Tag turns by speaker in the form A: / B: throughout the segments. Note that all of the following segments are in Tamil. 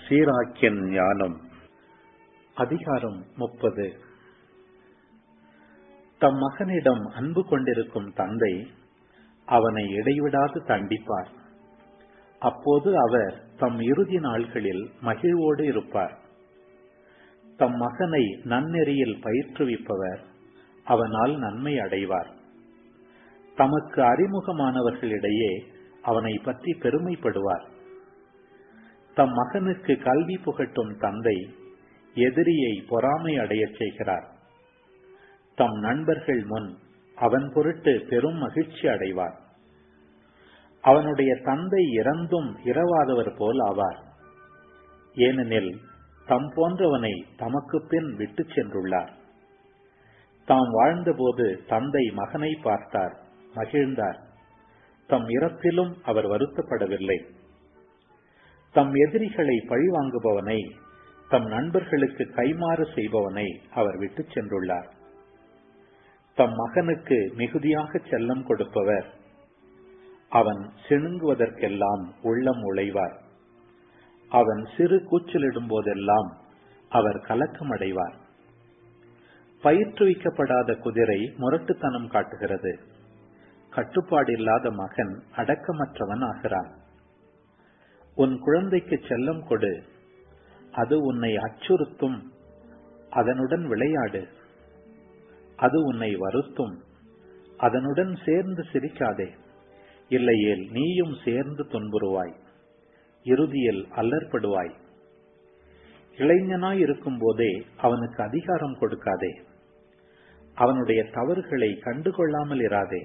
A: சீராக்கியன் ஞானம் அதிகாரம் முப்பது தம் மகனிடம் அன்பு கொண்டிருக்கும் தந்தை அவனை இடைவிடாது தண்டிப்பார் அப்போது அவர் தம் இறுதி நாள்களில் மகிழ்வோடு இருப்பார் தம் மகனை நன்னெறியில் பயிற்றுவிப்பவர் அவனால் நன்மை அடைவார் தமக்கு அறிமுகமானவர்களிடையே அவனை பற்றி பெருமைப்படுவார் தம் மகனுக்கு கல்வி புகட்டும் தந்தை எதிரியை பொறாமை அடையச் செய்கிறார் தம் நண்பர்கள் முன் அவன் பொருட்டு பெரும் மகிழ்ச்சி அடைவார் அவனுடைய தந்தை இறந்தும் இரவாதவர் போல் ஆவார் ஏனெனில் தம் போன்றவனை தமக்கு பின் விட்டுச் சென்றுள்ளார் தாம் வாழ்ந்தபோது தந்தை மகனை பார்த்தார் மகிழ்ந்தார் தம் இறப்பிலும் அவர் வருத்தப்படவில்லை தம் எதிரிகளை பழிவாங்குபவனை தம் நண்பர்களுக்கு கைமாறு செய்பவனை அவர் விட்டுச் சென்றுள்ளார் தம் மகனுக்கு மிகுதியாக செல்லம் கொடுப்பவர் அவன் சிணுங்குவதற்கெல்லாம் உள்ளம் உழைவார் அவன் சிறு கூச்சலிடும் போதெல்லாம் அவர் கலக்கமடைவார் பயிற்றுவிக்கப்படாத குதிரை முரட்டுத்தனம் காட்டுகிறது கட்டுப்பாடில்லாத மகன் அடக்கமற்றவன் ஆகிறான் உன் குழந்தைக்கு செல்லம் கொடு அது உன்னை அச்சுறுத்தும் அதனுடன் விளையாடு அது உன்னை வருத்தும் அதனுடன் சேர்ந்து சிரிக்காதே இல்லையேல் நீயும் சேர்ந்து துன்புறுவாய் இறுதியில் அல்லற்படுவாய் இளைஞனாய் இருக்கும் போதே அவனுக்கு அதிகாரம் கொடுக்காதே அவனுடைய தவறுகளை கண்டுகொள்ளாமல் இராதே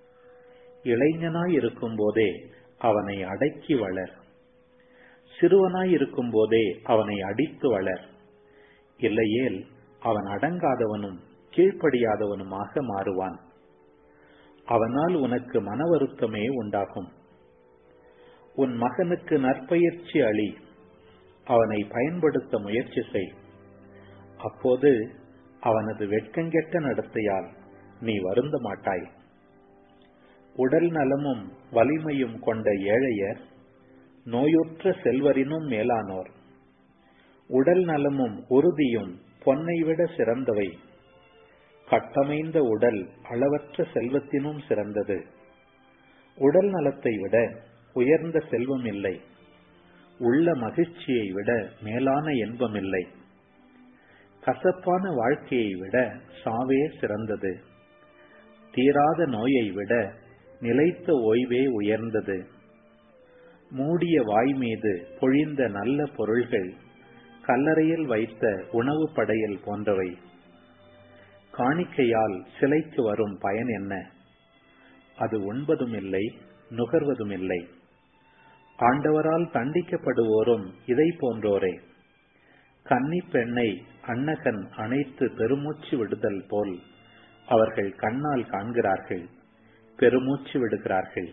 A: இளைஞனாய் இருக்கும் போதே அவனை அடக்கி வளர் சிறுவனாய் இருக்கும் போதே அவனை அடித்து வளர் இல்லையேல் அவன் அடங்காதவனும் கீழ்ப்படியாதவனுமாக மாறுவான் அவனால் உனக்கு மன வருத்தமே உண்டாகும் உன் மகனுக்கு நற்பயிற்சி அளி அவனை பயன்படுத்த முயற்சி செய் அப்போது அவனது வெட்கங்கெட்ட நடத்தையால் நீ வருந்த மாட்டாய் உடல் நலமும் வலிமையும் கொண்ட ஏழையர் நோயுற்ற செல்வரினும் மேலானோர் உடல் நலமும் உறுதியும் பொன்னை விட சிறந்தவை கட்டமைந்த உடல் அளவற்ற செல்வத்தினும் சிறந்தது உடல் நலத்தை விட உயர்ந்த செல்வம் இல்லை உள்ள மகிழ்ச்சியை விட மேலான இன்பம் இல்லை கசப்பான வாழ்க்கையை விட சாவே சிறந்தது தீராத நோயை விட நிலைத்த ஓய்வே உயர்ந்தது மூடிய வாய் மீது பொழிந்த நல்ல பொருள்கள் கல்லறையில் வைத்த உணவு படையல் போன்றவை காணிக்கையால் சிலைக்கு வரும் பயன் என்ன அது உண்பதும் இல்லை நுகர்வதும் இல்லை ஆண்டவரால் தண்டிக்கப்படுவோரும் இதை போன்றோரே கன்னி பெண்ணை அன்னகன் அணைத்து பெருமூச்சு விடுதல் போல் அவர்கள் கண்ணால் காண்கிறார்கள் பெருமூச்சு விடுகிறார்கள்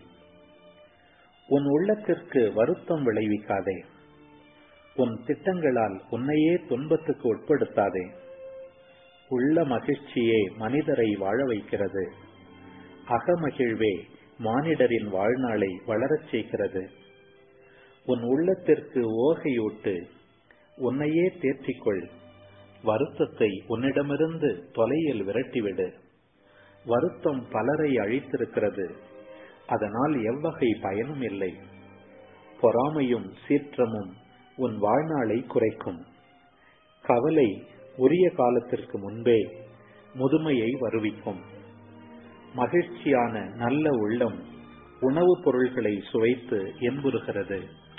A: உன் உள்ளத்திற்கு வருத்தம் விளைவிக்காதே உன் திட்டங்களால் உன்னையே துன்பத்துக்கு உட்படுத்தாதே உள்ள மகிழ்ச்சியே மனிதரை வாழ வைக்கிறது அகமகிழ்வே மானிடரின் வாழ்நாளை வளரச் செய்கிறது உன் உள்ளத்திற்கு ஓகையூட்டு உன்னையே தேற்றிக்கொள் வருத்தத்தை உன்னிடமிருந்து தொலையில் விரட்டிவிடு வருத்தம் பலரை அழித்திருக்கிறது அதனால் எவ்வகை பயனும் இல்லை பொறாமையும் சீற்றமும் உன் வாழ்நாளை குறைக்கும் கவலை உரிய காலத்திற்கு முன்பே முதுமையை வருவிக்கும் மகிழ்ச்சியான நல்ல உள்ளம் உணவுப் பொருள்களை சுவைத்து என்புறுகிறது